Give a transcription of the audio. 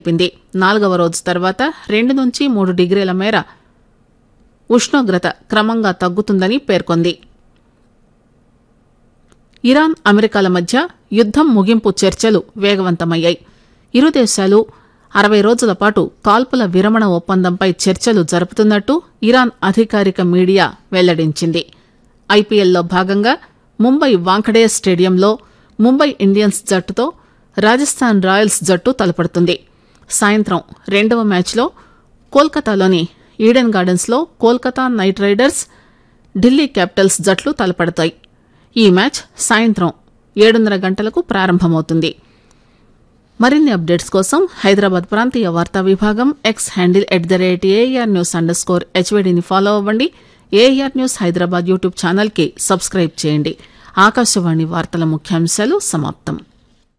తెలిపింది నాలుగవ రోజు తర్వాత రెండు నుంచి మూడు డిగ్రీల మేర ఉష్ణోగ్రత క్రమంగా తగ్గుతుందని పేర్కొంది ఇరాన్ అమెరికాల మధ్య యుద్దం ముగింపు చర్చలు వేగవంతమయ్యాయి ఇరు దేశాలు అరవై రోజుల పాటు కాల్పుల విరమణ ఒప్పందంపై చర్చలు జరుపుతున్నట్టు ఇరాన్ అధికారిక మీడియా వెల్లడించింది ఐపీఎల్లో భాగంగా ముంబై వాంఖడే స్టేడియంలో ముంబై ఇండియన్స్ జట్టుతో రాజస్థాన్ రాయల్స్ జట్టు తలపడుతుంది సాయంత్రం రెండవ మ్యాచ్లో కోల్కతాలోని ఈడెన్ గార్డెన్స్లో Kolkata Knight Riders Delhi Capitals జట్లు తలపడతాయి ఈ మ్యాచ్ సాయంత్రం ఏడున్నర గంటలకు ప్రారంభమవుతుంది మరిన్ని అప్డేట్స్ కోసం హైదరాబాద్ ప్రాంతీయ వార్తా విభాగం X handle at the rate AR news underscore హెచ్వీడీని ఫాలో అవ్వండి ఏఆర్ న్యూస్ హైదరాబాద్ యూట్యూబ్ ఛానల్కి సబ్స్క్రైబ్ చేయండి ఆకాశవాణి వార్తల ముఖ్యాంశాలు సమాప్తం